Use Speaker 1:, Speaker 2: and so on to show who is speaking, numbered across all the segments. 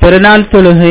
Speaker 1: பெருநாள் தொழுகை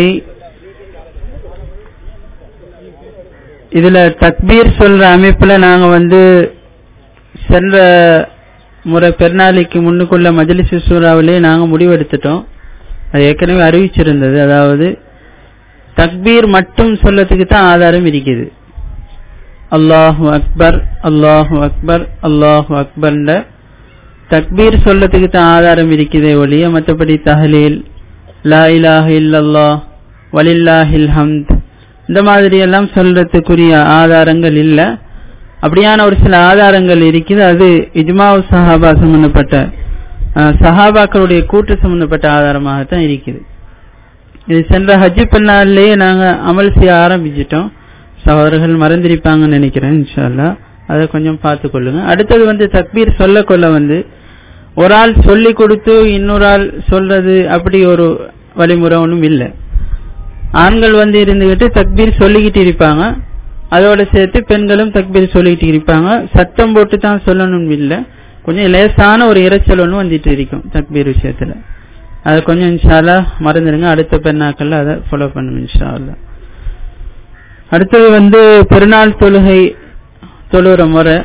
Speaker 1: இதுல தக்பீர் சொல்ற அமைப்புல நாங்க வந்து சென்ற முறை பெருநாளைக்கு முன்னுக்குள்ள மஜ்லிஸ் சூறாவிலே நாங்க முடிவெடுத்துட்டோம் அது ஏற்கனவே அறிவிச்சிருந்தது அதாவது தக்பீர் மட்டும் சொல்லத்துக்கு தான் ஆதாரம் இருக்குது அல்லாஹு அக்பர் அல்லாஹு அக்பர் அல்லாஹு அக்பர்ன்ற தக்பீர் சொல்லத்துக்கு தான் ஆதாரம் இருக்குதே ஒழிய மற்றபடி தஹலீல் லா இலாஹ இல்லல்லாஹ் வலில்லாஹில் ஹம்த் இந்த மாதிரி எல்லாம் சொல்றதுக்குரிய ஆதாரங்கள் இல்ல அப்படியான ஒரு சில ஆதாரங்கள் இருக்குது அது இஜ்மாவு சஹாபா சம்பந்தப்பட்ட அஹ், சஹாபாக்களுடைய கூட்டு சம்பந்தப்பட்ட ஆதாரமாகத்தான் இருக்குது இது சென்ற ஹஜ்ஜி பெண்ணாலேயே நாங்க அமல் செய்ய ஆரம்பிச்சிட்டோம் சகோதரர்கள் மறந்திருப்பாங்கன்னு நினைக்கிறேன் இன்ஷா அல்லாஹ் அதை கொஞ்சம் பார்த்து கொள்ளுங்க அடுத்தது வந்து தக்பீர் சொல்ல கொள்ள வந்து ஒரு ஆள் சொல்லி கொடுத்து இன்னொரு ஆள் சொல்றது அப்படி ஒரு வழிமுறை ஒன்றும் இல்லை ஆண்கள் வந்து இருந்துகிட்டு தக்பீர் சொல்லிக்கிட்டு இருப்பாங்க அதோட சேர்த்து பெண்களும் தக்பீர் சொல்லிக்கிட்டு இருப்பாங்க சத்தம் போட்டு தான் சொல்லணும் இல்லை கொஞ்சம் லேசான ஒரு இரைச்சல் ஒன்று வந்துட்டு இருக்கும் தக்பீர் விஷயத்துல அது கொஞ்சம் இன்ஷால்லா மறந்துடுங்க அடுத்த பெண்ணாக்கள்ல அதை ஃபாலோ பண்ணும் இன்ஷால்லா அடுத்தது வந்து பெருநாள் தொழுகை தொழுகிற முறை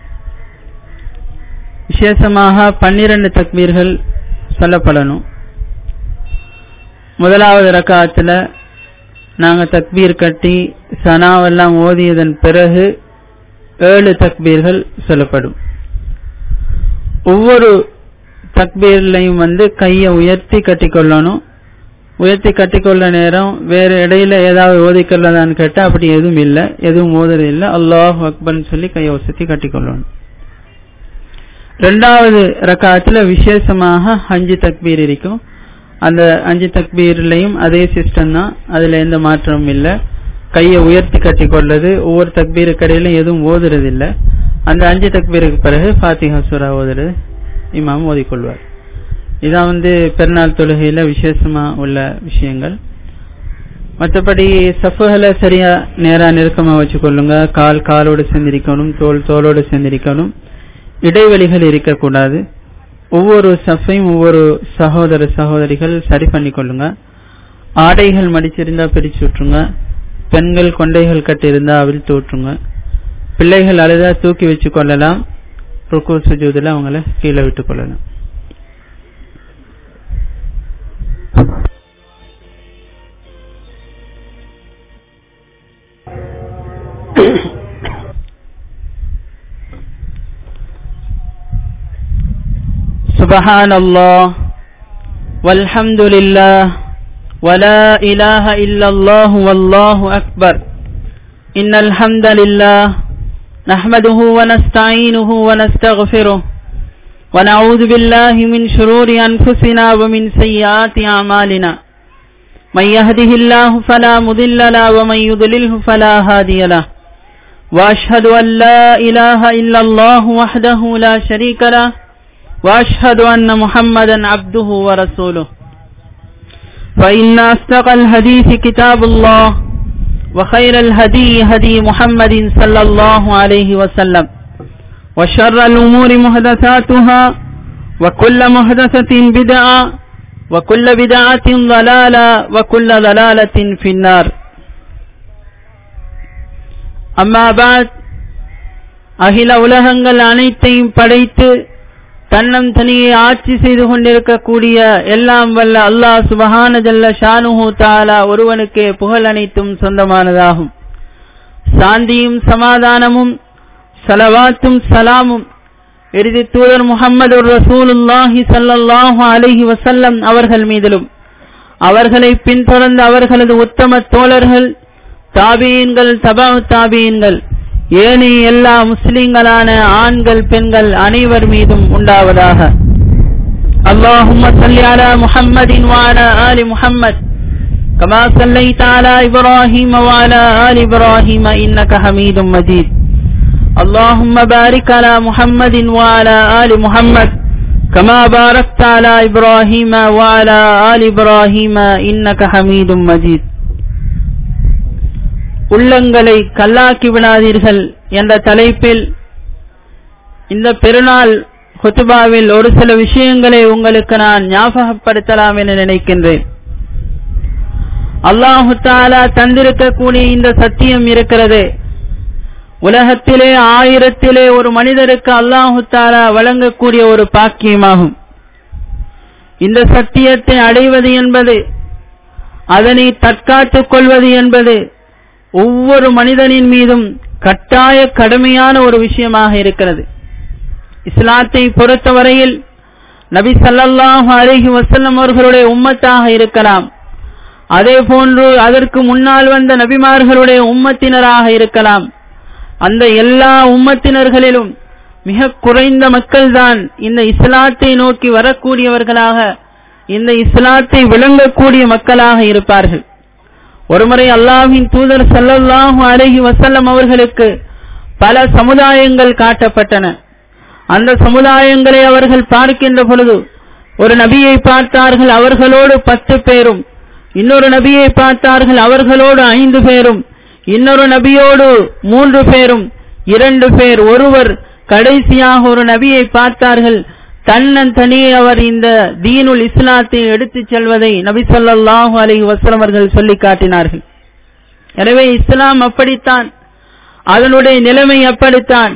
Speaker 1: விசேஷமாக பன்னிரண்டு தக்பீர்கள் சொல்லப்படணும் முதலாவது ரக்காத்துல நாங்க தக்பீர் கட்டி சனாவெல்லாம் ஓதியதன் பிறகு ஏழு தக்பீர்கள் சொல்லப்படும் ஒவ்வொரு தக்பீர்லையும் வந்து கையை உயர்த்தி கட்டிக்கொள்ளணும் உயர்த்தி கட்டிக்கொள்ள நேரம் வேற இடையில ஏதாவது ஓதிக்கொள்ளதான்னு கேட்டா அப்படி எதுவும் இல்லை எதுவும் ஓதுறது இல்லை அல்லாஹ் அக்பர்னு சொல்லி கையை உசத்தி கட்டிக்கொள்ளணும் ரெண்டாவது ரக்காத்துல விசேஷமாக அஞ்சு தக்பீர் இருக்கும் அந்த அஞ்சு தக்பீர்லயும் அதே சிஸ்டம் தான் அதுல எந்த மாற்றமும் இல்லை கையை உயர்த்தி கட்டி கொள்வது ஒவ்வொரு தக்பீரு கடையிலும் எதுவும் ஓதுறது இல்ல அந்த அஞ்சு தக்பீருக்கு பிறகு ஃபாத்திஹா சூரா ஓதுறது இமாம் ஓதிக்கொள்வார் இதான் வந்து பெருநாள் தொழுகையில விசேஷமா உள்ள விஷயங்கள் மற்றபடி சஃபுகளை சரியா நேரா நெருக்கமா வச்சுக்கொள்ளுங்க கால் காலோடு சேர்ந்திருக்கணும் தோல் தோலோடு சேர்ந்திருக்கணும் இடைவெளிகள் இருக்கக்கூடாது ஒவ்வொரு சஃபையும் ஒவ்வொரு சகோதர சகோதரிகள் சரி பண்ணி கொள்ளுங்க ஆடைகள் மடிச்சிருந்தா பிரிச்சு விட்டுருங்க பெண்கள் கொண்டைகள் கட்டியிருந்தா அவிழ்த்து விட்டுருங்க பிள்ளைகள் அழுதா தூக்கி வச்சு கொள்ளலாம் ருக்கு சுஜூதுல அவங்கள கீழே விட்டு கொள்ளலாம் سبحان الله والحمد لله ولا إله إلا الله والله أكبر إن الحمد لله نحمده ونستعينه ونستغفره ونعوذ بالله من شرور أنفسنا ومن سيئات أعمالنا من يهده الله فلا مضل له ومن يضلله فلا هادي له وأشهد أن لا إله إلا الله وحده لا شريك له وأشهد أن محمدا عبده ورسوله فإن أصدق الحديث كتاب الله وخير الهدي هدي محمد صلى الله عليه وسلم وشر الأمور محدثاتها وكل محدثة بدعة وكل بدعة ضلالة وكل ضلالة في النار أما بعد அகில உலகங்கள் அனைத்தையும் படைத்து தன்னம் தனியே ஆட்சி செய்து கொண்டிருக்கக்கூடிய எல்லாம் வல்ல அல்லாஹ் சுபஹான ஜல்ல ஷானுஹு தாலா ஒருவனுக்கே புகழ் அனைத்தும் சொந்தமானதாகும் சாந்தியும் சமாதானமும் சலவாத்தும் சலாமும் இறுதி தூதர் முகமது ரசூலுல்லாஹி ஸல்லல்லாஹு அலைஹி வஸல்லம் அவர்கள் மீதிலும் அவர்களை பின்தொடர்ந்த அவர்களது உத்தம தோழர்கள் தாபியீன்கள் தபா தாபியீன்கள் ஏனைய எல்லா முஸ்லிம்களான ஆண்கள் பெண்கள் அனைவர் மீதும் உண்டாவதாக اللهم صل على محمد وعلى آل محمد كما صليت على إبراهيم وعلى آل إبراهيم إنك حميد مجيد اللهم بارك على محمد وعلى آل محمد كما باركت على إبراهيم وعلى آل إبراهيم إنك حميد مجيد உள்ளங்களை கல்லாக்கி விடாதீர்கள் என்ற தலைப்பில் இந்த பெருநாள் ஹுத்துபாவில் ஒரு சில விஷயங்களை உங்களுக்கு நான் ஞாபகப்படுத்தலாம் என நினைக்கின்றேன் அல்லாஹு தாலா தந்திருக்கக்கூடிய இந்த சத்தியம் இருக்கிறது உலகத்திலே ஆயிரத்திலே ஒரு மனிதருக்கு அல்லாஹு தாலா வழங்கக்கூடிய ஒரு பாக்கியமாகும் இந்த சத்தியத்தை அடைவது என்பது அதனை தற்காத்துக் கொள்வது என்பது ஒவ்வொரு மனிதனின் மீதும் கட்டாய கடமையான ஒரு விஷயமாக இருக்கிறது இஸ்லாத்தை பொறுத்தவரையில் நபி சல்லல்லாஹு அலைஹி வஸல்லம் அவர்களுடைய உம்மத்தாக இருக்கலாம் அதே போன்று அதற்கு முன்னால் வந்த நபிமார்களுடைய உம்மத்தினராக இருக்கலாம் அந்த எல்லா உம்மத்தினர்களிலும் மிக குறைந்த மக்கள்தான் இந்த இஸ்லாத்தை நோக்கி வரக்கூடியவர்களாக இந்த இஸ்லாத்தை விளங்கக்கூடிய மக்களாக இருப்பார்கள் ஒருமுறை அல்லாஹின் தூதர் சல்லல்லாஹு அலைஹி வசல்லம் அவர்களுக்கு பல சமுதாயங்கள் காட்டப்பட்டன அந்த சமுதாயங்களை அவர்கள் பார்க்கின்ற பொழுது ஒரு நபியை பார்த்தார்கள் அவர்களோடு பத்து பேரும் இன்னொரு நபியை பார்த்தார்கள் அவர்களோடு ஐந்து பேரும் இன்னொரு நபியோடு மூன்று பேரும் இரண்டு பேர் ஒருவர் கடைசியாக ஒரு நபியை பார்த்தார்கள் தன்னன் தனியே அவர் இந்த தீனுல் இஸ்லாத்தை எடுத்துச் செல்வதை நபி சொல்லாஹு அலி வசலம் அவர்கள் சொல்லி காட்டினார்கள் எனவே இஸ்லாம் அப்படித்தான் அதனுடைய நிலைமை அப்படித்தான்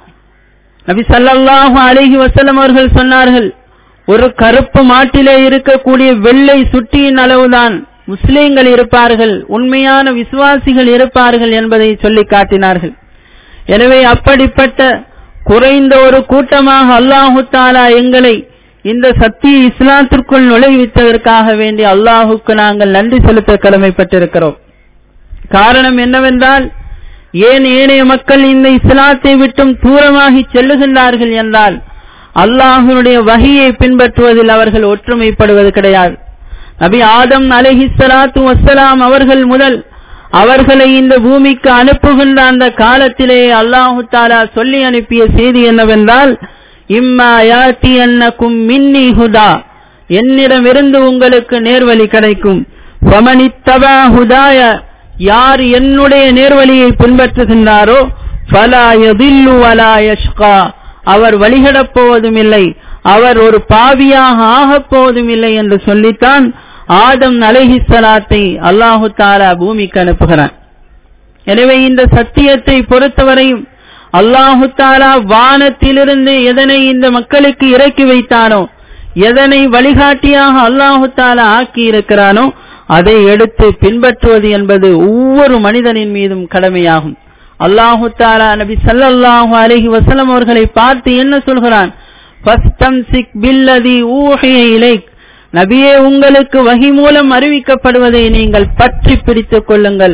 Speaker 1: நபி சல்லல்லாஹு அலிஹி வசலம் அவர்கள் சொன்னார்கள் ஒரு கருப்பு மாட்டிலே இருக்கக்கூடிய வெள்ளை சுட்டியின் அளவுதான் முஸ்லிம்கள் இருப்பார்கள் உண்மையான விசுவாசிகள் இருப்பார்கள் என்பதை சொல்லி காட்டினார்கள் எனவே அப்படிப்பட்ட குறைந்த ஒரு கூட்டமாக அல்லாஹு தாலா எங்களை இந்த சத்திய இஸ்லாத்திற்குள் நுழைவித்ததற்காக வேண்டி அல்லாஹுக்கு நாங்கள் நன்றி செலுத்த கடமைப்பட்டிருக்கிறோம் காரணம் என்னவென்றால் ஏன் ஏனைய மக்கள் இந்த இஸ்லாத்தை விட்டும் தூரமாகி செல்லுகின்றார்கள் என்றால் அல்லாஹனுடைய வகையை பின்பற்றுவதில் அவர்கள் ஒற்றுமைப்படுவது கிடையாது நபி ஆதம் அலஹி சலாத்து வசலாம் அவர்கள் முதல் அவர்களை இந்த பூமிக்கு அனுப்புகின்ற அந்த காலத்திலே அல்லாஹு தாலா சொல்லி அனுப்பிய செய்தி என்னவென்றால் இம்மா யாத்தி அன்னக்கும் மின்னி ஹுதா என்னிடமிருந்து உங்களுக்கு நேர்வழி கிடைக்கும் ஃபமனித்தபா ஹுதாய யார் என்னுடைய நேர்வழியை பின்பற்றுகின்றாரோ ஃபலா யதில்லு வலா யஷ்கா அவர் வழிகடப் போவதும் இல்லை அவர் ஒரு பாவியாக ஆகப் போவதும் இல்லை என்று சொல்லித்தான் ஆதம் அலைஹிஸ்ஸலாத்தை அல்லாஹு தாலா பூமிக்கு அனுப்புகிறான் எனவே இந்த சத்தியத்தை பொறுத்தவரையும் அல்லாஹு தாலா வானத்திலிருந்து எதனை இந்த மக்களுக்கு இறக்கி வைத்தானோ எதனை வழிகாட்டியாக அல்லாஹு தாலா ஆக்கி இருக்கிறானோ அதை எடுத்து பின்பற்றுவது என்பது ஒவ்வொரு மனிதனின் மீதும் கடமையாகும் அல்லாஹு தாலா நபி சல்லல்லாஹு அலைஹி வஸல்லம் அவர்களை பார்த்து என்ன சொல்கிறான் ஃபஸ்தம்சிக் பில்லதி ஊஹிய இலைக் நபியே உங்களுக்கு வகி மூலம் அறிவிக்கப்படுவதை நீங்கள் பற்றி பிடித்துக் கொள்ளுங்கள்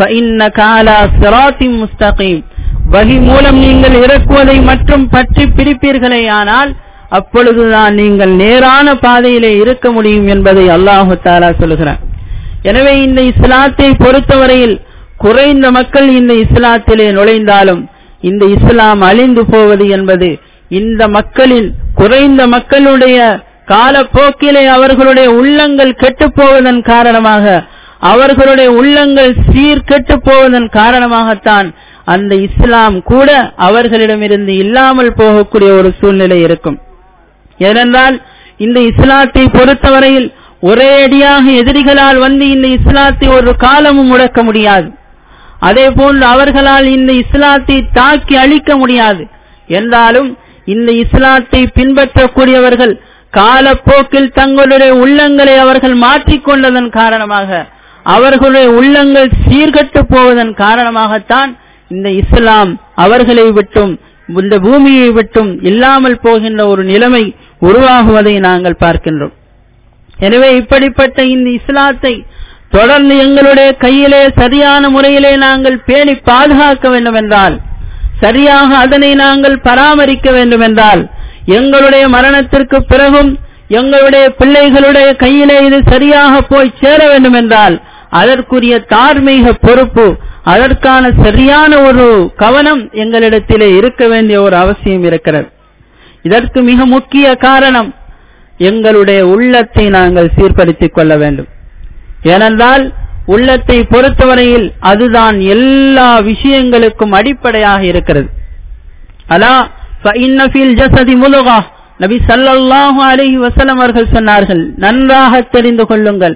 Speaker 1: முஸ்தகீம் வகி மூலம் நீங்கள் இறக்குவதை மற்றும் பற்றி பிடிப்பீர்களே ஆனால் அப்பொழுதுதான் நீங்கள் நேரான பாதையிலே இருக்க முடியும் என்பதை அல்லாஹு தாலா சொல்கிறார் எனவே இந்த இஸ்லாத்தை பொறுத்தவரையில் குறைந்த மக்கள் இந்த இஸ்லாத்திலே நுழைந்தாலும் இந்த இஸ்லாம் அழிந்து போவது என்பது இந்த மக்களின் குறைந்த மக்களுடைய காலப்போக்கிலே அவர்களுடைய உள்ளங்கள் கெட்டுப் போவதன் காரணமாக அவர்களுடைய உள்ளங்கள் சீர்கெட்டு போவதன் காரணமாகத்தான் அந்த இஸ்லாம் கூட அவர்களிடமிருந்து இல்லாமல் போகக்கூடிய ஒரு சூழ்நிலை இருக்கும் ஏனென்றால் இந்த இஸ்லாத்தை பொறுத்தவரையில் ஒரே அடியாக எதிரிகளால் வந்து இந்த இஸ்லாத்தை ஒரு காலமும் முடக்க முடியாது அதே போன்று அவர்களால் இந்த இஸ்லாத்தை தாக்கி அழிக்க முடியாது என்றாலும் இந்த இஸ்லாத்தை பின்பற்றக்கூடியவர்கள் காலப்போக்கில் தங்களுடைய உள்ளங்களை அவர்கள் மாற்றிக்கொண்டதன் காரணமாக அவர்களுடைய உள்ளங்கள் சீர்கட்டு போவதன் காரணமாகத்தான் இந்த இஸ்லாம் அவர்களை விட்டும் இந்த பூமியை விட்டும் இல்லாமல் போகின்ற ஒரு நிலைமை உருவாகுவதை நாங்கள் பார்க்கின்றோம் எனவே இப்படிப்பட்ட இந்த இஸ்லாத்தை தொடர்ந்து எங்களுடைய கையிலே சரியான முறையிலே நாங்கள் பேணி பாதுகாக்க வேண்டும் என்றால் சரியாக அதனை நாங்கள் பராமரிக்க வேண்டும் என்றால் எங்களுடைய மரணத்திற்கு பிறகும் எங்களுடைய பிள்ளைகளுடைய கையிலே இது சரியாக போய் சேர வேண்டும் என்றால் அதற்குரிய தார்மீக பொறுப்பு அதற்கான சரியான ஒரு கவனம் எங்களிடத்திலே இருக்க வேண்டிய ஒரு அவசியம் இருக்கிறது இதற்கு மிக முக்கிய காரணம் எங்களுடைய உள்ளத்தை நாங்கள் சீர்படுத்திக் கொள்ள வேண்டும் ஏனென்றால் உள்ளத்தை பொறுத்தவரையில் அதுதான் எல்லா விஷயங்களுக்கும் அடிப்படையாக இருக்கிறது அலா ஃபஇன்னஃபில் ஜஸதி முலுகா நபி ஸல்லல்லாஹு அலைஹி வஸல்லம் அவர்கள் சொன்னார்கள் நன்றாக தெரிந்து கொள்ளுங்கள்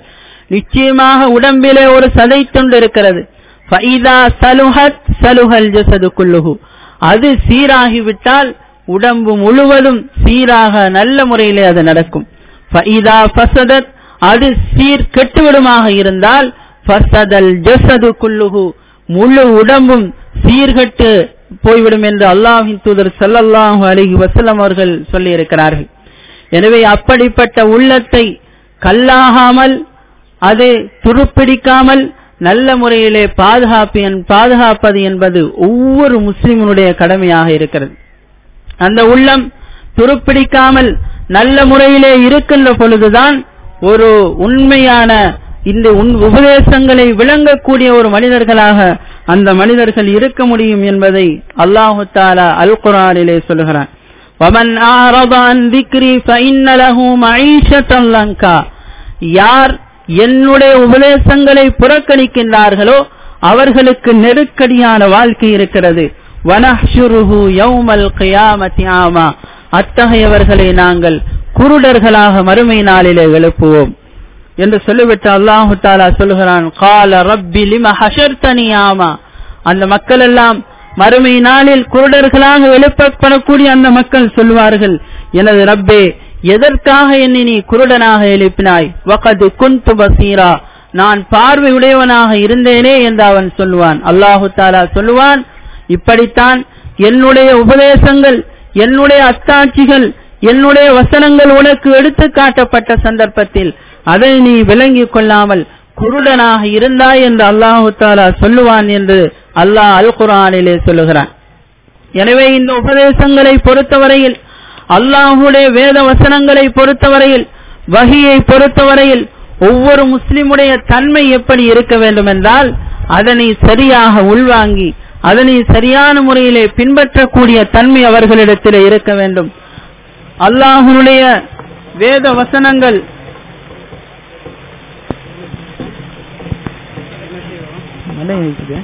Speaker 1: நிச்சயமாக உடம்பிலே ஒரு சதை துண்டு இருக்கிறது ஃபைதா சலுஹத் சலுஹல் ஜசது குல்லுஹு அது சீராகிவிட்டால் உடம்பு முழுவதும் சீராக நல்ல முறையிலே அது நடக்கும் ஃபைதா ஃபசதத் அது சீர் கெட்டுவிடுமாக இருந்தால் ஃபசதல் ஜசது குல்லுஹு முழு உடம்பும் சீர்கட்டு போய்விடும் என்று அல்லாஹின் தூதர் ஸல்லல்லாஹு அலைஹி வஸல்லம் அவர்கள் சொல்லி இருக்கிறார்கள் எனவே அப்படிப்பட்ட உள்ளத்தை கல்லாகாமல் அது துருப்பிடிக்காமல் நல்ல முறையிலே பாதுகாப்பு பாதுகாப்பது என்பது ஒவ்வொரு முஸ்லிமனுடைய கடமையாக இருக்கிறது அந்த உள்ளம் துருப்பிடிக்காமல் நல்ல முறையிலே இருக்கின்ற பொழுதுதான் ஒரு உண்மையான இந்த உபதேசங்களை விளங்கக்கூடிய ஒரு மனிதர்களாக அந்த மனிதர்கள் இருக்க முடியும் என்பதை அல்லாஹு தாலா அல் குரானிலே சொல்கிறான் وَمَنْ أَعْرَضَ عَنْ ذِكْرِي فَإِنَّ لَهُ مَعِيشَةً لَنْكَا யார் என்னுடைய உபதேசங்களை புறக்கணிக்கின்றார்களோ அவர்களுக்கு நெருக்கடியான வாழ்க்கை இருக்கிறது வனஹ்ஷுருஹு யௌமல் கியாமத்தி ஆமா அத்தகையவர்களை நாங்கள் குருடர்களாக மறுமை நாளிலே எழுப்புவோம் என்று சொல்லிவிட்டு அல்லாஹு தாலா சொல்லுகிறான் கால ரப்பி லிம ஹஷர்தனி ஆமா அந்த மக்கள் எல்லாம் மறுமை நாளில் குருடர்களாக எழுப்பப்படக்கூடிய அந்த மக்கள் சொல்வார்கள் எனது ரப்பே எதற்காக என்னை நீ குருடனாக எழுப்பினாய் வகது குந்து பசீரா நான் பார்வை உடையவனாக இருந்தேனே என்று அவன் சொல்லுவான் அல்லாஹு தாலா சொல்லுவான் இப்படித்தான் என்னுடைய உபதேசங்கள் என்னுடைய அத்தாட்சிகள் என்னுடைய வசனங்கள் உனக்கு எடுத்து காட்டப்பட்ட சந்தர்ப்பத்தில் அதை நீ விளங்கிக் கொள்ளாமல் குருடனாக இருந்தாய் என்று அல்லாஹு தாலா சொல்லுவான் என்று அல்லாஹ் அல் குரானிலே சொல்லுகிறான் எனவே இந்த உபதேசங்களை பொறுத்தவரையில் அல்லாஹுடைய வேத வசனங்களை பொறுத்தவரையில் வகியை பொறுத்தவரையில் ஒவ்வொரு முஸ்லிமுடைய தன்மை எப்படி இருக்க வேண்டும் என்றால் அதனை சரியாக உள்வாங்கி அதனை சரியான முறையிலே பின்பற்றக்கூடிய தன்மை அவர்களிடத்திலே இருக்க வேண்டும் அல்லாஹனுடைய வேத வசனங்கள் மழை இருக்குது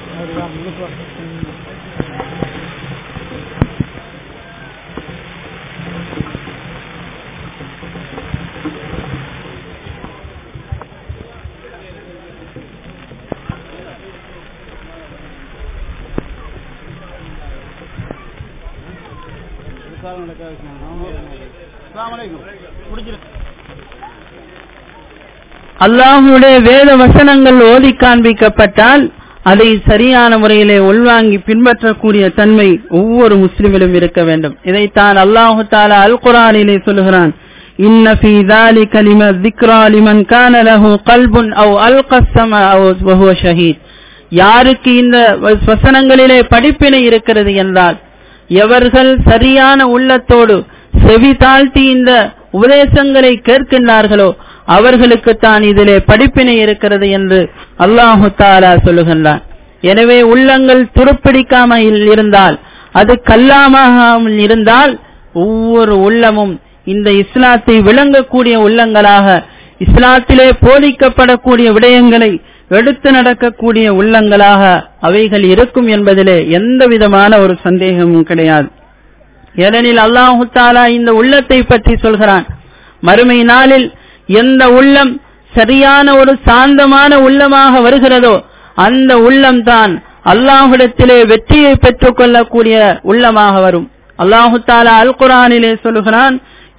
Speaker 1: அல்லாஹுடைய வேத வசனங்கள் ஓதி காண்பிக்கப்பட்டால் அதை சரியான முறையிலே உள்வாங்கி பின்பற்றக்கூடிய தன்மை ஒவ்வொரு முஸ்லிமிலும் இருக்க வேண்டும் இதைத்தான் அல்லாஹு தாலா அல் குரானிலே சொல்லுகிறான் இன்ன ஃபீ ذلك لما ذكرى لمن كان له قلب او القى السمع او وهو شهيد யாருக்கு இந்த வசனங்களிலே படிப்பினை இருக்கிறது என்றால் எவர்கள் சரியான உள்ளத்தோடு செவி தாழ்த்தி இந்த உபதேசங்களை கேட்கின்றார்களோ அவர்களுக்கு தான் இதிலே படிப்பினை இருக்கிறது என்று அல்லாஹு தாலா சொல்லுகின்றான் எனவே உள்ளங்கள் துருப்பிடிக்காமல் இருந்தால் அது கல்லாமாகாமல் இருந்தால் ஒவ்வொரு உள்ளமும் இந்த இஸ்லாத்தை விளங்கக்கூடிய உள்ளங்களாக இஸ்லாத்திலே போதிக்கப்படக்கூடிய விடயங்களை எடுத்து நடக்கக்கூடிய உள்ளங்களாக அவைகள் இருக்கும் என்பதிலே எந்த விதமான ஒரு சந்தேகமும் கிடையாது ஏனெனில் அல்லாஹு தாலா இந்த உள்ளத்தை பற்றி சொல்கிறான் மறுமை நாளில் எந்த உள்ளம் சரியான ஒரு சாந்தமான உள்ளமாக வருகிறதோ அந்த உள்ளம் தான் அல்லாஹுடத்திலே வெற்றியை பெற்றுக் கொள்ளக்கூடிய உள்ளமாக வரும் அல்லாஹு தாலா அல் குரானிலே சொல்லுகிறான்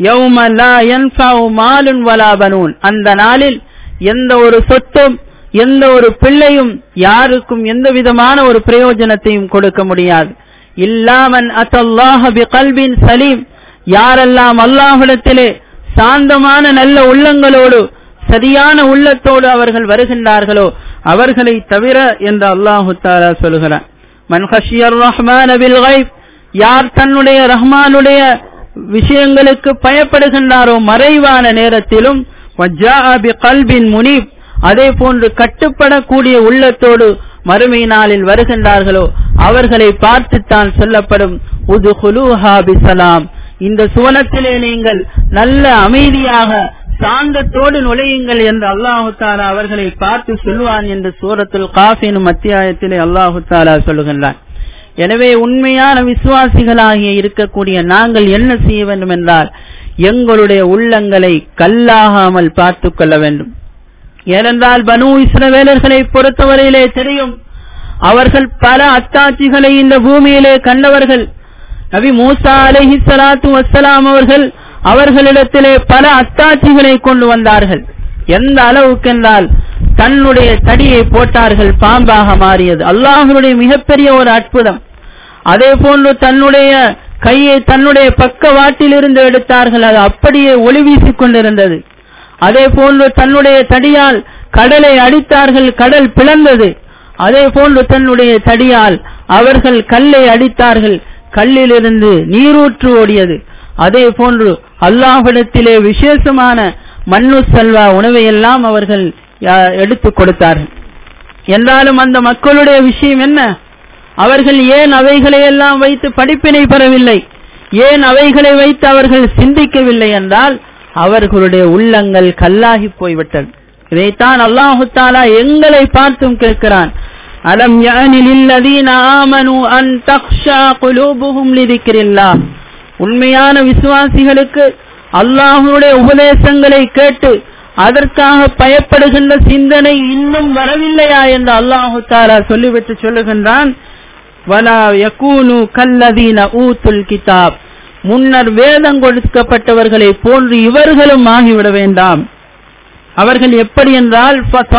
Speaker 1: அந்த நாளில் எந்த ஒரு சொத்தும் எந்த ஒரு பிள்ளையும் யாருக்கும் எந்த விதமான ஒரு பிரயோஜனத்தையும் கொடுக்க முடியாது இல்லாமன் அத்தல்லாஹ கல்வின் சலீம் யாரெல்லாம் அல்லாஹிடத்திலே சாந்தமான நல்ல உள்ளங்களோடு சரியான உள்ளத்தோடு அவர்கள் வருகின்றார்களோ அவர்களை தவிர என்று அல்லாஹு தாலா சொல்கிறார் மன் ஹஷியர் ரஹ்மான் அபில் யார் தன்னுடைய ரஹ்மானுடைய விஷயங்களுக்கு பயப்படுகின்றாரோ மறைவான நேரத்திலும் கல்பின் முனீப் அதே போன்று கட்டுப்படக்கூடிய உள்ளத்தோடு மறுமை நாளில் வருகின்றார்களோ அவர்களை பார்த்துத்தான் சொல்லப்படும் உது சலாம் இந்த சுவனத்திலே நீங்கள் நல்ல அமைதியாக சாந்தத்தோடு நுழையுங்கள் என்று அல்லாஹு தாலா அவர்களை பார்த்து சொல்லுவான் என்று சூரத்துல் காஃபினும் அத்தியாயத்திலே அல்லாஹு தாலா சொல்லுகின்றான் எனவே உண்மையான விசுவாசிகளாகிய இருக்கக்கூடிய நாங்கள் என்ன செய்ய வேண்டும் என்றால் எங்களுடைய உள்ளங்களை கல்லாகாமல் பார்த்து கொள்ள வேண்டும் ஏனென்றால் பனு இஸ்ரவேலர்களை பொறுத்தவரையிலே தெரியும் அவர்கள் பல அத்தாட்சிகளை இந்த பூமியிலே கண்டவர்கள் நபி மூசா அலைஹி ஸலாத்து வஸ்ஸலாம் அவர்கள் அவர்களிடத்திலே பல அத்தாட்சிகளை கொண்டு வந்தார்கள் எந்த அளவுக்கு என்றால் தன்னுடைய தடியை போட்டார்கள் பாம்பாக மாறியது அல்லாஹனுடைய மிகப்பெரிய ஒரு அற்புதம் அதே போன்று தன்னுடைய கையை தன்னுடைய பக்கவாட்டிலிருந்து எடுத்தார்கள் அது அப்படியே ஒளி வீசிக் கொண்டிருந்தது அதே போன்று தன்னுடைய தடியால் கடலை அடித்தார்கள் கடல் பிளந்தது அதே போன்று தன்னுடைய தடியால் அவர்கள் கல்லை அடித்தார்கள் கல்லிலிருந்து நீரூற்று ஓடியது அதே போன்று அல்லாஹ்விடத்திலே விசேஷமான மண்ணு செல்வா உணவை எல்லாம் அவர்கள் எடுத்துக் கொடுத்தார்கள் என்றாலும் அந்த மக்களுடைய விஷயம் என்ன அவர்கள் ஏன் அவைகளை எல்லாம் வைத்து படிப்பினை பெறவில்லை ஏன் அவைகளை வைத்து அவர்கள் சிந்திக்கவில்லை என்றால் அவர்களுடைய உள்ளங்கள் கல்லாகி போய்விட்டது இதைத்தான் அல்லாஹு தாலா எங்களை பார்த்தும் கேட்கிறான் அலம் யானில் ஆமனு அன் தக்ஷா குலூபுஹும் லிதிக்கிறில்லா உண்மையான விசுவாசிகளுக்கு அல்லாஹுடைய உபதேசங்களை கேட்டு அதற்காக பயப்படுகின்ற சிந்தனை இன்னும் வரவில்லையா என்று அல்லாஹு தாலா சொல்லிவிட்டு சொல்லுகின்றான் வலா யகூனு கல்லதீன ஊத்துல் கிதாப் முன்னர் வேதம் கொடுக்கப்பட்டவர்களை போன்று இவர்களும் ஆகிவிட வேண்டாம் அவர்கள் எப்படி என்றால்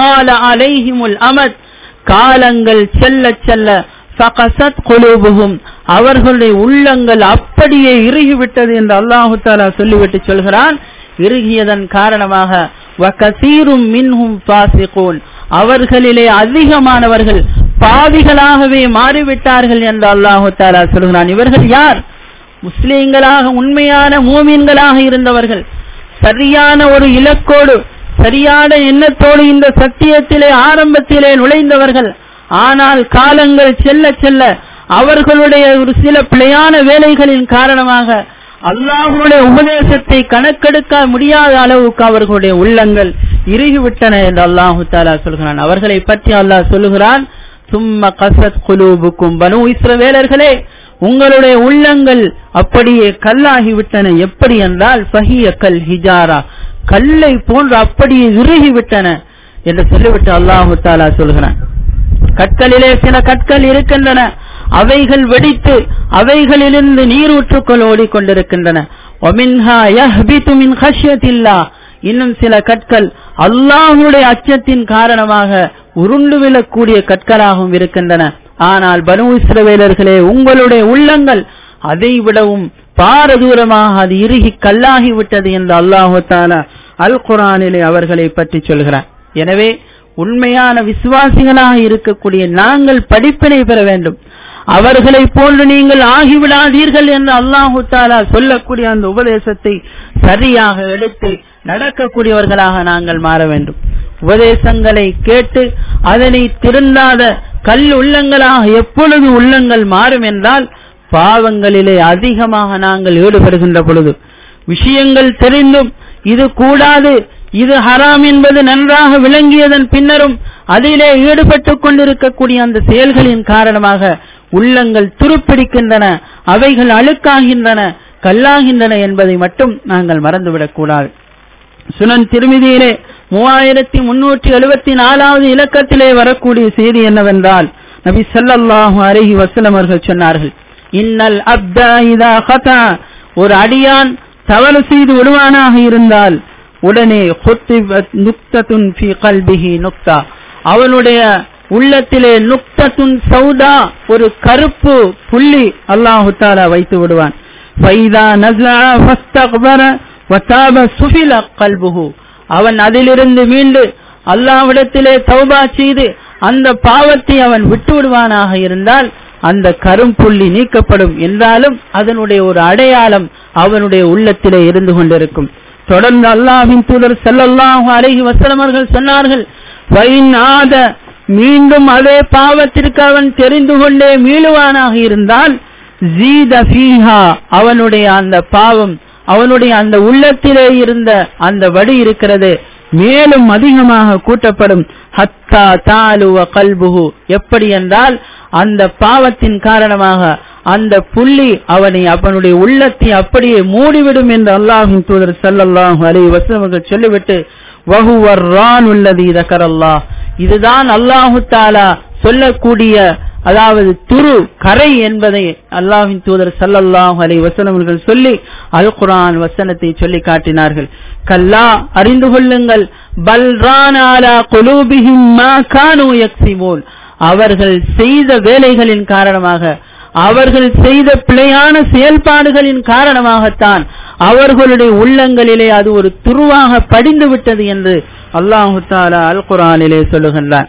Speaker 1: அலைஹிமுல் அமத் காலங்கள் செல்ல செல்ல ஃபகசத் குலூபுகும் அவர்களுடைய உள்ளங்கள் அப்படியே இறுகிவிட்டது என்று அல்லாஹு தாலா சொல்லிவிட்டு சொல்கிறான் இறுகியதன் காரணமாக வகசீரும் மின்ஹும் பாசிகூன் அவர்களிலே அதிகமானவர்கள் பாவிகளாகவே மாறிவிட்டார்கள் என்று அல்லாஹு தாலா சொல்கிறான் இவர்கள் யார் முஸ்லீம்களாக உண்மையான மூமின்களாக இருந்தவர்கள் சரியான ஒரு இலக்கோடு சரியான எண்ணத்தோடு இந்த சத்தியத்திலே ஆரம்பத்திலே நுழைந்தவர்கள் ஆனால் காலங்கள் செல்ல செல்ல அவர்களுடைய ஒரு சில பிழையான வேலைகளின் காரணமாக அல்லாஹுடைய உபதேசத்தை கணக்கெடுக்க முடியாத அளவுக்கு அவர்களுடைய உள்ளங்கள் இறுகிவிட்டன என்று அல்லாஹு தாலா சொல்கிறான் அவர்களை பற்றி அல்லாஹ் சொல்லுகிறான் சும்ம கசத் குலூபுக்கும் பனு இஸ்ரவேலர்களே உங்களுடைய உள்ளங்கள் அப்படியே கல்லாகிவிட்டன எப்படி என்றால் ஃபஹிய கல் ஹிஜாரா கல்லை போன்று அப்படியே இறுகிவிட்டன என்று சொல்லிவிட்டு அல்லாஹு தாலா சொல்கிறான் கற்களிலே சில கற்கள் இருக்கின்றன அவைகள் வெடித்து அவைகளிலிருந்து நீரூற்றுக்கள் ஓடிக்கொண்டிருக்கின்றன இன்னும் சில கற்கள் அல்லாஹுடைய அச்சத்தின் காரணமாக உருண்டு விழக்கூடிய கற்களாகவும் இருக்கின்றன ஆனால் பனு இஸ்ரவேலர்களே உங்களுடைய உள்ளங்கள் அதை விடவும் பாரதூரமாக அது இறுகி கல்லாகி விட்டது என்று அல்லாஹு தாலா அல் குரானிலே அவர்களை பற்றி சொல்கிறார் எனவே உண்மையான விசுவாசிகளாக இருக்கக்கூடிய நாங்கள் படிப்பினை பெற வேண்டும் அவர்களை போன்று நீங்கள் ஆகிவிடாதீர்கள் என்று அல்லாஹு தாலா சொல்லக்கூடிய அந்த உபதேசத்தை சரியாக எடுத்து நடக்கக்கூடியவர்களாக நாங்கள் மாற வேண்டும் உபதேசங்களை கேட்டு அதனை திருந்தாத கல் உள்ளங்களாக எப்பொழுது உள்ளங்கள் மாறும் என்றால் பாவங்களிலே அதிகமாக நாங்கள் ஈடுபடுகின்ற பொழுது விஷயங்கள் தெரிந்தும் இது கூடாது இது ஹராம் என்பது நன்றாக விளங்கியதன் பின்னரும் அதிலே ஈடுபட்டுக் கொண்டிருக்கக்கூடிய அந்த செயல்களின் காரணமாக உள்ளங்கள் துருப்பிடிக்கின்றன அவைகள் அழுக்காகின்றன கல்லாகின்றன என்பதை மட்டும் நாங்கள் மறந்துவிடக் கூடாது சுனன் திருமிதியிலே மூவாயிரத்தி முன்னூற்றி எழுபத்தி நாலாவது இலக்கத்திலே வரக்கூடிய செய்தி என்னவென்றால் நபி ஸல்லல்லாஹு அலைஹி வஸல்லம் அவர்கள் சொன்னார்கள் இன்னல் அப்தா இதா கதா ஒரு அடியான் தவறு செய்து விடுவானாக இருந்தால் உடனே ஹுத்திபத் நுக்தத்துன் ஃபி கல்பிஹி நுக்தா அவனுடைய உள்ளத்திலே நுக்தத்துன் சௌதா ஒரு கருப்பு புள்ளி அல்லாஹு தாலா வைத்து விடுவான் ஃபைதா நஸ்லா ஃபஸ்தக்பர வதாப சுஃபில கல்புஹு அவன் அதிலிருந்து மீண்டு அல்லாஹ்விடத்திலே தௌபா செய்து அந்த பாவத்தை அவன் விட்டு விடுவானாக இருந்தால் அந்த கரும்புள்ளி நீக்கப்படும் என்றாலும் அதனுடைய ஒரு அடையாளம் அவனுடைய உள்ளத்திலே இருந்து கொண்டிருக்கும் தொடர்ந்து அல்லாஹின் தூதர் ஸல்லல்லாஹு அலைஹி வஸல்லம் அவர்கள் சொன்னார்கள் வைன் ஆத மீண்டும் அதே பாவத்திற்கு அவன் தெரிந்து கொண்டே மீளுவானாக இருந்தால் ஜீத ஃபீஹா அவனுடைய அந்த பாவம் அவனுடைய அந்த உள்ளத்திலே இருந்த அந்த வடி இருக்கிறது மேலும் அதிகமாக கூட்டப்படும் ஹத்தா தாலுவ கல்புகு எப்படி என்றால் அந்த பாவத்தின் காரணமாக அந்த புள்ளி அவனை அவனுடைய உள்ளத்தை அப்படியே மூடிவிடும் என்று அல்லாஹின் தூதர் ஸல்லல்லாஹு அலைஹி வஸல்லம் சொல்லிவிட்டு வஹுவர்ரான் உள்ளது இதக்கரல்லா இதுதான் அல்லாஹு தாலா சொல்லக்கூடிய அதாவது துரு கரை என்பதை அல்லாஹின் தூதர் சல்லல்லாஹு அலை வசனவர்கள் சொல்லி அல் குரான் வசனத்தை சொல்லி காட்டினார்கள் கல்லா அறிந்து கொள்ளுங்கள் பல்ரான் அலா குலூபிஹிம் மா கானு யக்ஸிமூன் அவர்கள் செய்த வேலைகளின் காரணமாக அவர்கள் செய்த பிழையான செயல்பாடுகளின் காரணமாகத்தான் அவர்களுடைய உள்ளங்களிலே அது ஒரு துருவாக படிந்து விட்டது என்று அல்லாஹு தாலா அல் குரானிலே சொல்லுகின்றான்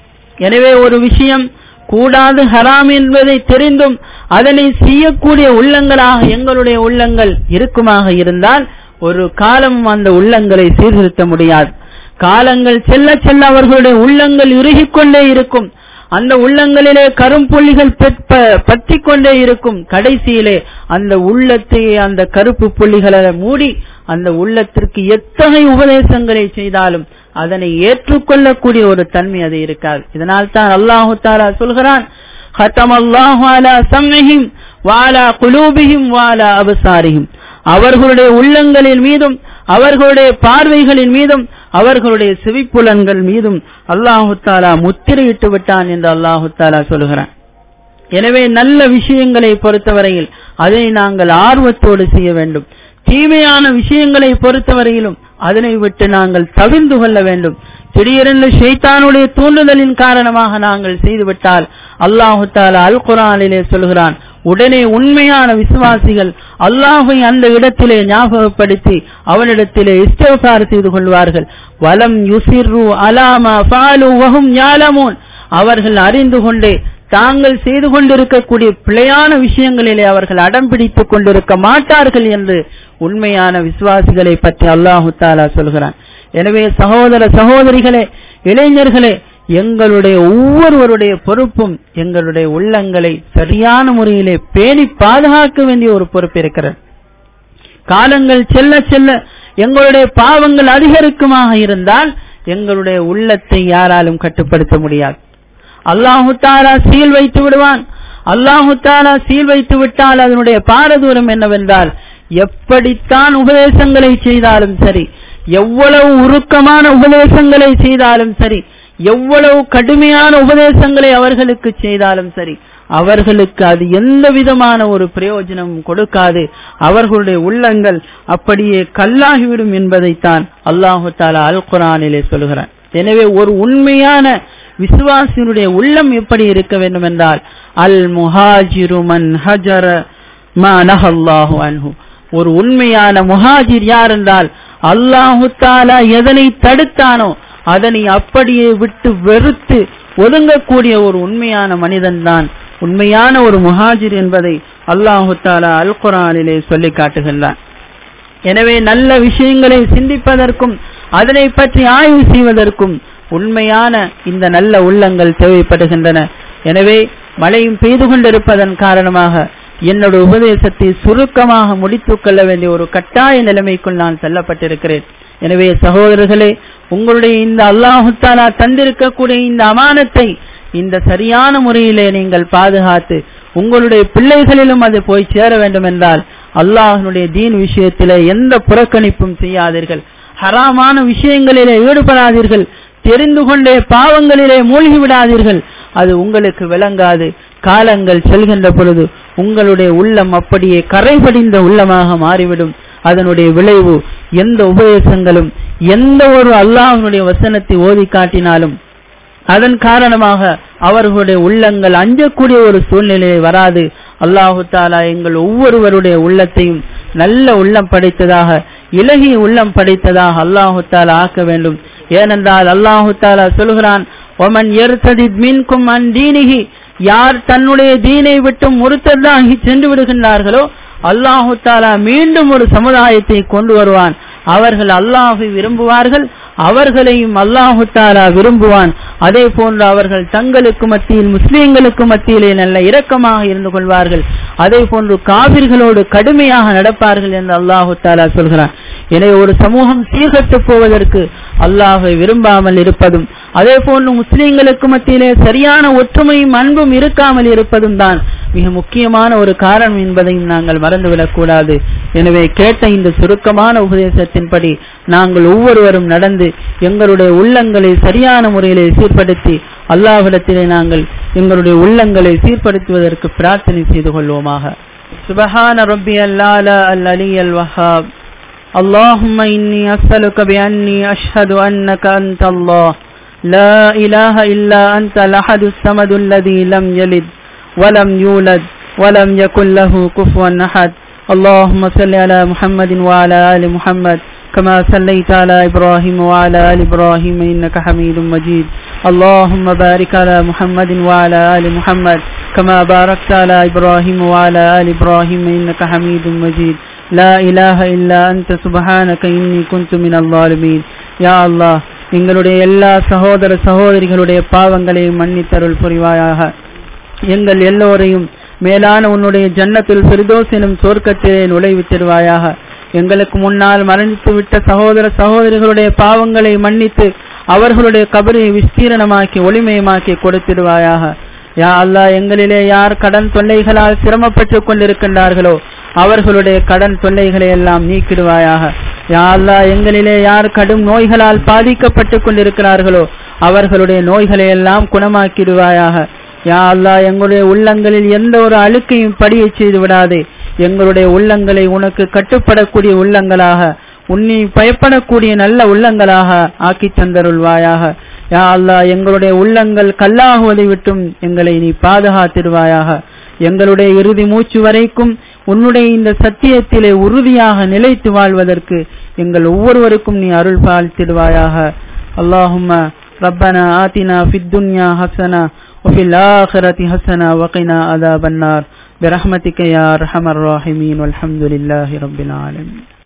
Speaker 1: எனவே ஒரு விஷயம் கூடாது ஹராம் என்பதை தெரிந்தும் அதனை செய்யக்கூடிய உள்ளங்களாக எங்களுடைய உள்ளங்கள் இருக்குமாக இருந்தால் ஒரு காலம் அந்த உள்ளங்களை சீர்திருத்த முடியாது காலங்கள் செல்ல செல்ல அவர்களுடைய உள்ளங்கள் இறுகிக்கொண்டே இருக்கும் அந்த உள்ளங்களிலே கரும்புள்ளிகள் பற்றி கொண்டே இருக்கும் கடைசியிலே அந்த உள்ளத்தை அந்த கருப்பு புள்ளிகளை மூடி அந்த உள்ளத்திற்கு எத்தகைய உபதேசங்களை செய்தாலும் அதனை ஏற்றுக்கொள்ளக்கூடிய ஒரு தன்மை அது இருக்காது இதனால் தான் அல்லாஹு தாலா சொல்கிறான் ஹத்தம் அல்லாஹு அலா சம்மிஹிம் வாலா குலூபிஹிம் வாலா அபசாரிஹிம் அவர்களுடைய உள்ளங்களின் மீதும் அவர்களுடைய பார்வைகளின் மீதும் அவர்களுடைய செவிப்புலன்கள் மீதும் அல்லாஹு தாலா முத்திரையிட்டு விட்டான் என்று அல்லாஹு தாலா சொல்கிறான் எனவே நல்ல விஷயங்களை பொறுத்தவரையில் அதை நாங்கள் ஆர்வத்தோடு செய்ய வேண்டும் தீமையான விஷயங்களை பொறுத்தவரையிலும் அதனை விட்டு நாங்கள் தவிர்ந்து கொள்ள வேண்டும் திடீரென்று ஷைத்தானுடைய தூண்டுதலின் காரணமாக நாங்கள் செய்துவிட்டால் அல்லாஹு தாலா அல் குரானிலே சொல்கிறான் உடனே உண்மையான விசுவாசிகள் அல்லாஹை அந்த இடத்திலே ஞாபகப்படுத்தி அவனிடத்திலே இஸ்டோகார் செய்து கொள்வார்கள் வலம் யுசிர்ரு அலாமா ஃபாலு வஹும் ஞாலமூன் அவர்கள் அறிந்து கொண்டே தாங்கள் செய்து கொண்டிருக்கக்கூடிய பிழையான விஷயங்களிலே அவர்கள் அடம் பிடித்துக் கொண்டிருக்க மாட்டார்கள் என்று உண்மையான விசுவாசிகளை பற்றி அல்லாஹு தாலா சொல்கிறான் எனவே சகோதர சகோதரிகளே இளைஞர்களே எங்களுடைய ஒவ்வொருவருடைய பொறுப்பும் எங்களுடைய உள்ளங்களை சரியான முறையிலே பேணி பாதுகாக்க வேண்டிய ஒரு பொறுப்பு இருக்கிறது காலங்கள் செல்ல செல்ல எங்களுடைய பாவங்கள் அதிகரிக்குமாக இருந்தால் எங்களுடைய உள்ளத்தை யாராலும் கட்டுப்படுத்த முடியாது அல்லாஹு தாலா சீல் வைத்து விடுவான் அல்லாஹு தாலா சீல் வைத்து விட்டால் அதனுடைய பாரதூரம் என்னவென்றால் எப்படித்தான் உபதேசங்களை செய்தாலும் சரி எவ்வளவு உருக்கமான உபதேசங்களை செய்தாலும் சரி எவ்வளவு கடுமையான உபதேசங்களை அவர்களுக்கு செய்தாலும் சரி அவர்களுக்கு அது எந்த விதமான ஒரு பிரயோஜனமும் கொடுக்காது அவர்களுடைய உள்ளங்கள் அப்படியே கல்லாகிவிடும் என்பதைத்தான் அல்லாஹு தாலா அல் குரானிலே சொல்கிறான் எனவே ஒரு உண்மையான விசுவாசியினுடைய உள்ளம் எப்படி இருக்க வேண்டும் என்றால் அல் முஹாஜிரு மன் ஹஜர மா நஹல்லாஹு அன்ஹு ஒரு உண்மையான முஹாஜிர் யார் என்றால் அல்லாஹு தாலா எதனை தடுத்தானோ அதனை அப்படியே விட்டு வெறுத்து ஒதுங்கக்கூடிய ஒரு உண்மையான மனிதன் தான் உண்மையான ஒரு முஹாஜிர் என்பதை அல்லாஹு தாலா அல் குரானிலே சொல்லி காட்டுகின்றான் எனவே நல்ல விஷயங்களை சிந்திப்பதற்கும் அதனை பற்றி ஆய்வு செய்வதற்கும் உண்மையான இந்த நல்ல உள்ளங்கள் தேவைப்படுகின்றன எனவே மழையும் பெய்து கொண்டிருப்பதன் காரணமாக என்னோட உபதேசத்தை சுருக்கமாக முடித்துக் கொள்ள வேண்டிய ஒரு கட்டாய நிலைமைக்குள் நான் செல்லப்பட்டிருக்கிறேன் எனவே சகோதரர்களே உங்களுடைய இந்த அல்லாஹுத்தாலா தந்திருக்கக்கூடிய இந்த அமானத்தை இந்த சரியான முறையிலே நீங்கள் பாதுகாத்து உங்களுடைய பிள்ளைகளிலும் அது போய் சேர வேண்டும் என்றால் அல்லாஹனுடைய தீன் விஷயத்திலே எந்த புறக்கணிப்பும் செய்யாதீர்கள் ஹராமான விஷயங்களிலே ஈடுபடாதீர்கள் தெரிந்து கொண்டே பாவங்களிலே மூழ்கி விடாதீர்கள் அது உங்களுக்கு விளங்காது காலங்கள் செல்கின்ற பொழுது உங்களுடைய உள்ளம் அப்படியே கரைபடிந்த உள்ளமாக மாறிவிடும் அதனுடைய விளைவு எந்த உபதேசங்களும் எந்த ஒரு அல்லாஹனுடைய வசனத்தை ஓதி காட்டினாலும் அதன் காரணமாக அவர்களுடைய உள்ளங்கள் அஞ்சக்கூடிய ஒரு சூழ்நிலை வராது அல்லாஹு தாலா எங்கள் ஒவ்வொருவருடைய உள்ளத்தையும் நல்ல உள்ளம் படைத்ததாக இலகிய உள்ளம் படைத்ததாக அல்லாஹு தாலா ஆக்க வேண்டும் ஏனென்றால் அல்லாஹு தாலா சொல்கிறான் ஒமன் எர்த்ததித் மின்கும் அன் தீனிகி யார் தன்னுடைய தீனை விட்டு முறுத்ததாகி சென்று விடுகின்றார்களோ அல்லாஹு தாலா மீண்டும் ஒரு சமுதாயத்தை கொண்டு வருவான் அவர்கள் அல்லாஹை விரும்புவார்கள் அவர்களையும் அல்லாஹு தாலா விரும்புவான் அதே போன்று அவர்கள் தங்களுக்கு மத்தியில் முஸ்லீம்களுக்கு மத்தியிலே நல்ல இரக்கமாக இருந்து கொள்வார்கள் அதே போன்று காவிர்களோடு கடுமையாக நடப்பார்கள் என்று அல்லாஹு தாலா சொல்கிறான் எனவே ஒரு சமூகம் சீர்கட்டு போவதற்கு அல்லாஹை விரும்பாமல் இருப்பதும் அதே போன்று முஸ்லீம்களுக்கு மத்தியிலே சரியான ஒற்றுமையும் அன்பும் இருக்காமல் இருப்பதும் தான் மிக முக்கியமான ஒரு காரணம் என்பதையும் நாங்கள் மறந்துவிடக் கூடாது எனவே கேட்ட இந்த சுருக்கமான உபதேசத்தின்படி நாங்கள் ஒவ்வொருவரும் நடந்து எங்களுடைய உள்ளங்களை சரியான முறையிலே சீர்படுத்தி அல்லாஹ்விடத்திலே நாங்கள் எங்களுடைய உள்ளங்களை சீர்படுத்துவதற்கு பிரார்த்தனை செய்து கொள்வோமாக சுபஹான ரப்பி அல்லால அல் அலி அல் வஹாப் اللهم إني أسألك بأني أشهد أنك أنت الله لا إله إلا أنت الأحد الصمد الذي لم يلد ولم يولد ولم يكن له كفوا أحد اللهم صل على محمد وعلى آل محمد كما صليت على إبراهيم وعلى آل إبراهيم إنك حميد مجيد اللهم بارك على محمد وعلى آل محمد كما باركت على إبراهيم وعلى آل إبراهيم إنك حميد مجيد لا إله إلا أنت سبحانك إني كنت من الظالمين يا الله எங்களுடைய எல்லா சகோதர சகோதரிகளுடைய பாவங்களையும் மன்னித்தருள் புரிவாயாக எங்கள் எல்லோரையும் மேலான உன்னுடைய ஜன்னத்தில் பிரிதோஸ் எனும் சொர்க்கத்திலே நுழைவித்திருவாயாக எங்களுக்கு முன்னால் மரணித்து விட்ட சகோதர சகோதரிகளுடைய பாவங்களை மன்னித்து அவர்களுடைய கபரை விஸ்தீரணமாக்கி ஒளிமயமாக்கி கொடுத்திடுவாயாக யா அல்லா எங்களிலே யார் கடன் தொல்லைகளால் சிரமப்பட்டுக் கொண்டிருக்கின்றார்களோ அவர்களுடைய கடன் தொல்லைகளை எல்லாம் நீக்கிடுவாயாக யா அல்லா எங்களிலே யார் கடும் நோய்களால் பாதிக்கப்பட்டுக் கொண்டிருக்கிறார்களோ அவர்களுடைய நோய்களை எல்லாம் குணமாக்கிடுவாயாக யா அல்லா எங்களுடைய உள்ளங்களில் எந்த ஒரு அழுக்கையும் படிய செய்து விடாதே எங்களுடைய உள்ளங்களை உனக்கு கட்டுப்படக்கூடிய உள்ளங்களாக உன்னை பயப்படக்கூடிய நல்ல உள்ளங்களாக ஆக்கி தந்தருள்வாயாக யா அல்லா எங்களுடைய உள்ளங்கள் கல்லாகுவதை விட்டும் எங்களை நீ பாதுகாத்திடுவாயாக எங்களுடைய இறுதி மூச்சு வரைக்கும் உன்னுடைய இந்த சத்தியத்திலே உறுதியாக நிலைத்து வாழ்வதற்கு எங்கள் ஒவ்வொருவருக்கும் நீ அருள் பாலித்திடுவாயாக அல்லாஹும்ம ربنا آتنا في الدنيا حسنة وفي الآخرة حسنة وقنا عذاب النار برحمتك يا أرحم الراحمين والحمد لله رب العالمين